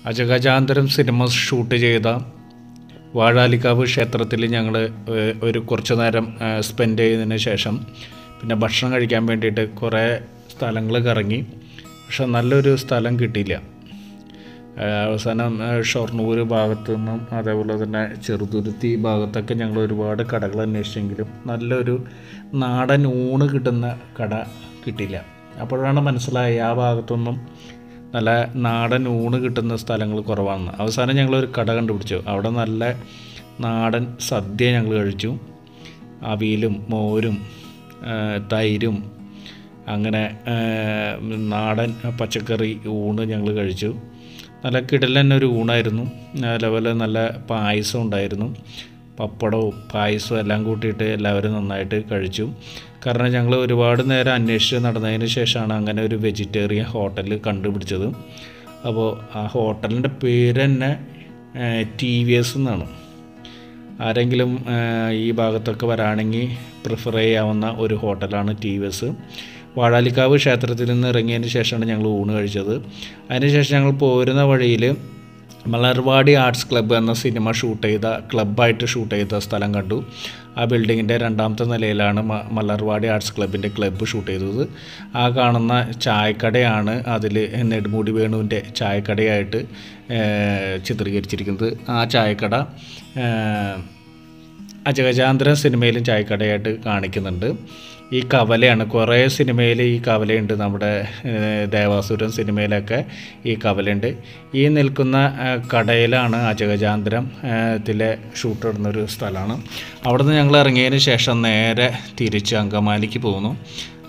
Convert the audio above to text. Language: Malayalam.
അജഗജാന്തരം സിനിമ ഷൂട്ട് ചെയ്ത വാഴാലിക്കാവ് ക്ഷേത്രത്തിൽ ഞങ്ങൾ ഒരു കുറച്ച് നേരം സ്പെൻഡ് ചെയ്തതിന് ശേഷം പിന്നെ ഭക്ഷണം കഴിക്കാൻ വേണ്ടിയിട്ട് കുറേ സ്ഥലങ്ങൾ കറങ്ങി പക്ഷെ നല്ലൊരു സ്ഥലം കിട്ടിയില്ല ആ, അവസാനം ആ, ഷൊർണൂർ ഭാഗത്തു നിന്നും അതേപോലെ തന്നെ ചെറുതുരുത്തി ഭാഗത്തൊക്കെ ഞങ്ങൾ ഒരുപാട് കടകൾ അന്വേഷിച്ചെങ്കിലും നല്ലൊരു നാടൻ ഊണ് കിട്ടുന്ന കട കിട്ടിയില്ല അപ്പോഴാണ് മനസ്സിലായി ആ ഭാഗത്തൊന്നും നല്ല നാടൻ ഊണ് കിട്ടുന്ന സ്ഥലങ്ങൾ കുറവാണെന്ന് അവസാനം ഞങ്ങളൊരു കട കണ്ടുപിടിച്ചു അവിടെ നല്ല നാടൻ സദ്യ ഞങ്ങൾ കഴിച്ചു അവിയലും മോരും ആ, തൈരും അങ്ങനെ ആ, നാടൻ പച്ചക്കറി ഊണ് ഞങ്ങൾ കഴിച്ചു നല്ല കിടലൻ ഒരു ഊണായിരുന്നു അതേപോലെ നല്ല പായസം ഉണ്ടായിരുന്നു പപ്പടവും പായസവും എല്ലാം കൂട്ടിയിട്ട് എല്ലാവരും നന്നായിട്ട് കഴിച്ചു കാരണം ഞങ്ങൾ ഒരുപാട് നേരം അന്വേഷിച്ച് നടന്നതിന് ശേഷമാണ് അങ്ങനെ ഒരു വെജിറ്റേറിയൻ ഹോട്ടൽ കണ്ടുപിടിച്ചത് അപ്പോൾ ആ ഹോട്ടലിൻ്റെ പേര് തന്നെ ടി വി എസ് എന്നാണ് ആരെങ്കിലും ആ, ഈ ഭാഗത്തൊക്കെ വരാണെങ്കിൽ പ്രിഫർ ചെയ്യാവുന്ന ഒരു ഹോട്ടലാണ് ടി വി എസ് വാഴാലിക്കാവ് ക്ഷേത്രത്തിൽ നിന്ന് ഇറങ്ങിയതിന് ശേഷമാണ് ഞങ്ങൾ ഊണ് കഴിച്ചത് അതിനുശേഷം ഞങ്ങൾ പോരുന്ന വഴിയിൽ മലർവാടി ആർട്സ് ക്ലബ്ബ് എന്ന സിനിമ ഷൂട്ട് ചെയ്ത ക്ലബ്ബായിട്ട് ഷൂട്ട് ചെയ്ത സ്ഥലം കണ്ടു ആ ബിൽഡിങ്ങിൻ്റെ രണ്ടാമത്തെ നിലയിലാണ് മ- മലർവാടി ആർട്സ് ക്ലബിൻ്റെ ക്ലബ്ബ് ഷൂട്ട് ചെയ്തത് ആ കാണുന്ന ചായക്കടയാണ് അതിൽ നെടുമുടി വേണുവിൻ്റെ ചായക്കടയായിട്ട് ഏഹ്, ചിത്രീകരിച്ചിരിക്കുന്നത് ആ ചായക്കട ഏഹ്, അജഗജാന്തരം സിനിമയിലും ചായക്കടയായിട്ട് കാണിക്കുന്നുണ്ട് ഈ കവലയാണ് കുറേ സിനിമയിൽ ഈ കവലയുണ്ട് നമ്മുടെ ഏഹ്, ദേവാസുരം സിനിമയിലൊക്കെ ഈ കവലയുണ്ട് ഈ നിൽക്കുന്ന ഏഹ്, കടയിലാണ് അജഗജാന്തരം ഏഹ്, ത്തിലെ ഷൂട്ട് ഇടുന്നൊരു സ്ഥലമാണ് അവിടെ നിന്ന് ഞങ്ങൾ ഇറങ്ങിയതിന് ശേഷം നേരെ തിരിച്ച് അങ്കമാലിക്ക് പോകുന്നു